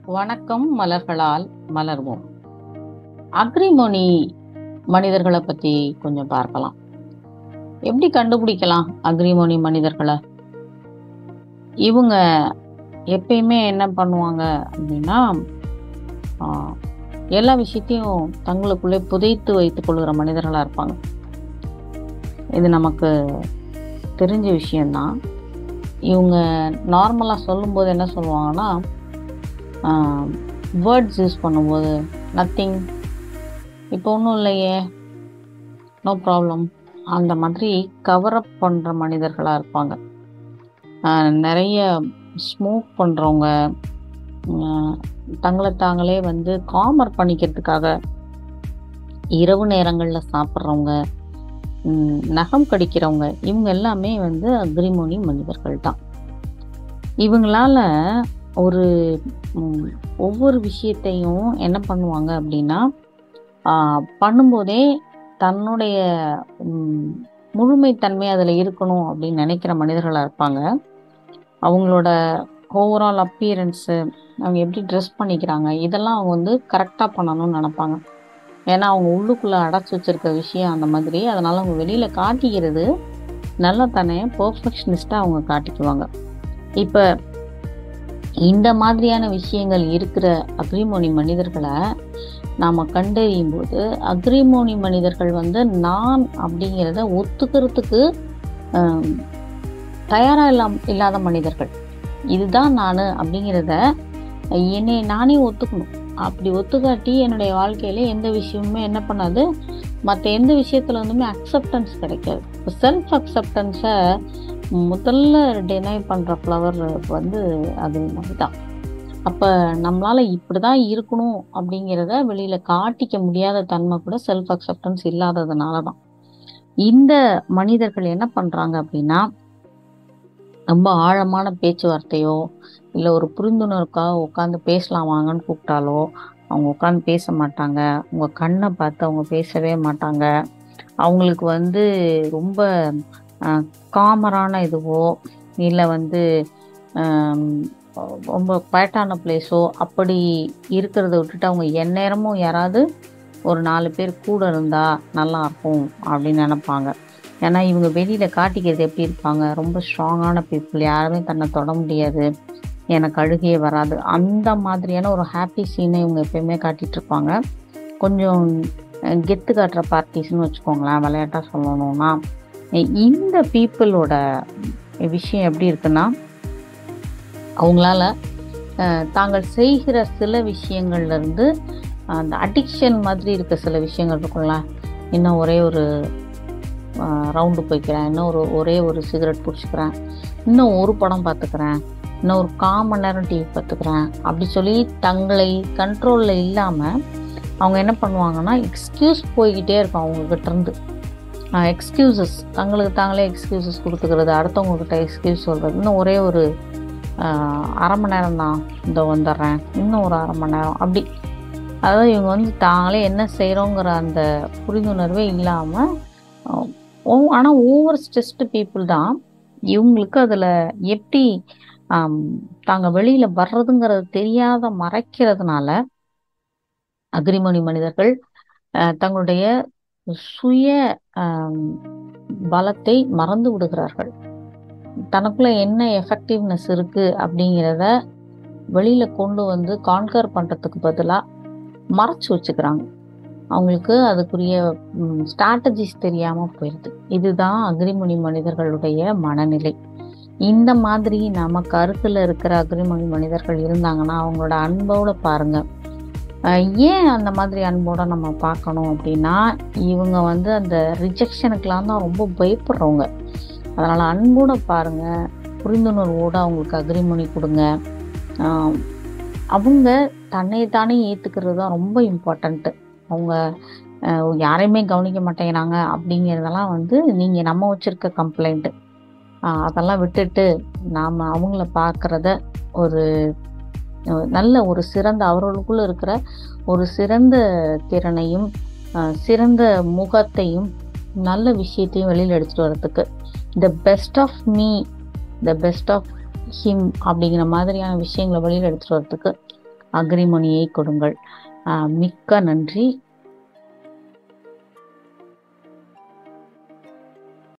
வணக்கம் மலர்களால் மலர்வோம் அக்ரிமோனி மனிதர்களை பத்தி கொஞ்சம் பார்க்கலாம் எப்படி கண்டுபிடிக்கலாம் அக்ரிமோனி மனிதர்களை இவங்க எப்பயுமே என்ன பண்ணுவாங்க அப்படின்னா ஆஹ், எல்லா விஷயத்தையும் தங்களுக்குள்ளே புதைத்து வைத்துக் கொள்கிற மனிதர்களா இருப்பாங்க இது நமக்கு தெரிஞ்ச விஷயம்தான் இவங்க நார்மலாக சொல்லும்போது என்ன சொல்லுவாங்கன்னா வேர்ட்ஸ் யூஸ் பண்ணும்போது நத்திங் இப்போ ஒன்றும் இல்லையே நோ ப்ராப்ளம் அந்த மாதிரி கவர் அப் பண்ணுற மனிதர்களாக இருப்பாங்க ஆஹ் நிறைய ஸ்மோக் பண்ணுறவங்க தங்களை தாங்களே வந்து காமர் பண்ணிக்கிறதுக்காக இரவு நேரங்களில் சாப்பிட்றவங்க ம், நகம் கடிக்கிறவங்க இவங்க எல்லாமே வந்து அக்ரிமோனி மனிதர்கள் தான் இவங்களால ஒரு ம், ஒவ்வொரு விஷயத்தையும் என்ன பண்ணுவாங்க அப்படின்னா ஆஹ், பண்ணும்போதே தன்னுடைய ம், முழுமைத்தன்மை அதில் இருக்கணும் அப்படின்னு நினைக்கிற மனிதர்களாக இருப்பாங்க அவங்களோட ஓவரால் அப்பியரன்ஸு அவங்க எப்படி ட்ரெஸ் பண்ணிக்கிறாங்க இதெல்லாம் அவங்க வந்து கரெக்டாக பண்ணணும்னு நினைப்பாங்க ஏன்னா அவங்க உள்ளுக்குள்ளே அடைச்சி வச்சிருக்க விஷயம் அந்த மாதிரி அதனால அவங்க வெளியில் காட்டிக்கிறது நல்லா தானே பர்ஃபெக்ஷனிஸ்ட்டாக அவங்க காட்டிக்குவாங்க இப்போ இந்த மாதிரியான விஷயங்கள் இருக்கிற அக்ரிமோனி மனிதர்களை நாம் கண்டறியும் போது அக்ரிமோனி மனிதர்கள் வந்து நான் அப்படிங்கிறத ஒத்துக்கிறதுக்கு ஆம், தயாரா இல்லாம் இல்லாத மனிதர்கள் இதுதான் நான் அப்படிங்கிறத என்னை நானே ஒத்துக்கணும் அப்படி ஒத்துக்காட்டி என்னுடைய வாழ்க்கையில எந்த விஷயமுமே என்ன பண்ணாது மற்ற எந்த விஷயத்துல வந்துமே அக்செப்டன்ஸ் கிடைக்காது செல்ஃப் அக்செப்டன்ஸை முதல்ல டினை பண்ற ஃப்ளவர் வந்து அது மாதிரி தான் அப்போ நம்மளால இப்படி தான் இருக்கணும் அப்படிங்கிறத வெளியில காட்டிக்க முடியாத தன்மை கூட செல்ஃப் அக்செப்டன்ஸ் இல்லாததுனால தான் இந்த மனிதர்கள் என்ன பண்றாங்க அப்படின்னா ரொம்ப ஆழமான பேச்சுவார்த்தையோ இல்லை ஒரு புரிந்துணர்வுக்காக உட்காந்து பேசலாம் வாங்கன்னு கூப்பிட்டாலோ அவங்க உட்காந்து பேச மாட்டாங்க உங்க கண்ணை பார்த்து அவங்க பேசவே மாட்டாங்க அவங்களுக்கு வந்து ரொம்ப காமரான இதுவோ இல்லை வந்து ஆம், ரொம்ப குவைட்டான பிளேஸோ அப்படி இருக்கிறத விட்டுட்டு அவங்க எந்நேரமும் யாராவது ஒரு நாலு பேர் கூட இருந்தா நல்லா இருக்கும் அப்படின்னு நினைப்பாங்க ஏன்னா இவங்க வெளியில காட்டிக்கிறது எப்படி இருப்பாங்க ரொம்ப ஸ்ட்ராங்கான பீப்புள் யாருமே தன்னை தொட முடியாது எனக்கு அழுகையே வராது அந்த மாதிரியான ஒரு ஹாப்பி சீனை இவங்க எப்பயுமே காட்டிட்டு இருப்பாங்க கொஞ்சம் அஹ், கெத்து காட்டுற பார்ட்டிஸ்னு வச்சுக்கோங்களேன் விளையாட்டா சொல்லணும்னா அஹ் இந்த பீப்புளோட விஷயம் எப்படி இருக்குன்னா அவங்களால அஹ், தாங்கள் செய்கிற சில விஷயங்கள்ல இருந்து அந்த அடிக்ஷன் மாதிரி இருக்க சில விஷயங்கள் இருக்கும்ல இன்னும் ஒரே ஒரு ரவுண்டு போய்க்கிறேன் இன்னும் ஒரு ஒரே ஒரு சிகரெட் பிடிச்சிக்கிறேன் இன்னும் ஒரு படம் பார்த்துக்கிறேன் இன்னும் ஒரு கால் மணி நேரம் டிவி பார்த்துக்கிறேன் அப்படி சொல்லி தங்களை கண்ட்ரோலில் இல்லாமல் அவங்க என்ன பண்ணுவாங்கன்னா எக்ஸ்கியூஸ் போய்கிட்டே இருக்கும் அவங்க கிட்ட இருந்து எக்ஸ்கியூசஸ் தங்களுக்கு தாங்களே எக்ஸ்கியூசஸ் கொடுத்துக்கிறது அடுத்தவங்க கிட்ட எக்ஸ்கியூஸ் சொல்கிறது இன்னும் ஒரே ஒரு ஆஹ், அரை மணி நேரம் தான் இந்த வந்துடுறேன் இன்னும் ஒரு அரை மணி நேரம் அப்படி அதாவது இவங்க வந்து தாங்களே என்ன செய்கிறோங்கிற அந்த புரிந்துணர்வே இல்லாமல் ஆனால் ஓவர் ஸ்ட்ரெஸ்டு பீப்புள் தான் இவங்களுக்கு அதில் எப்படி ஆம், தாங்க வெளியில் வர்றதுங்கிறது தெரியாத மறைக்கிறதுனால அக்ரிமணி மனிதர்கள் அஹ், தங்களுடைய சுய ஆம், பலத்தை மறந்து விடுகிறார்கள் தனக்குள்ள என்ன எஃபெக்டிவ்னஸ் இருக்கு அப்படிங்கிறத வெளியில கொண்டு வந்து கான்கர் பண்றதுக்கு பதிலா மறைச்சு வச்சுக்கிறாங்க அவங்களுக்கு அதுக்குரிய ஸ்ட்ராட்டஜிஸ் தெரியாம போயிடுது இதுதான் அக்ரிமணி மனிதர்களுடைய மனநிலை இந்த மாதிரி நம்ம கருத்துல இருக்கிற அக்ரிமணி மனிதர்கள் இருந்தாங்கன்னா அவங்களோட அன்போட பாருங்க அஹ் ஏன் அந்த மாதிரி அன்போட நம்ம பார்க்கணும் அப்படின்னா இவங்க வந்து அந்த ரிஜெக்ஷனுக்கெல்லாம் தான் ரொம்ப பயப்படுறவங்க அதனால அன்போட பாருங்க புரிந்துணர்வோட அவங்களுக்கு அக்ரிமணி கொடுங்க ஆஹ் அவங்க தன்னை தானே ஏத்துக்கிறது தான் ரொம்ப இம்பார்ட்டன்ட்டு அவங்க அஹ், யாரையுமே கவனிக்க மாட்டேங்கிறாங்க அப்படிங்கிறதெல்லாம் வந்து நீங்க நம்ம வச்சிருக்க கம்ப்ளைண்ட் அதெல்லாம் விட்டுட்டு நாம அவங்கள பார்க்கறத ஒரு அஹ், நல்ல ஒரு சிறந்த அவர்களுக்குள்ள இருக்கிற ஒரு சிறந்த திறனையும் அஹ், சிறந்த முகத்தையும் நல்ல விஷயத்தையும் வெளியில் எடுத்துட்டு வர்றதுக்கு the best of me the best of him அப்படிங்கிற மாதிரியான விஷயங்களை வெளியில் எடுத்துட்டு வரதுக்கு அக்ரிமணியை கொடுங்கள் ஆஹ் மிக்க நன்றி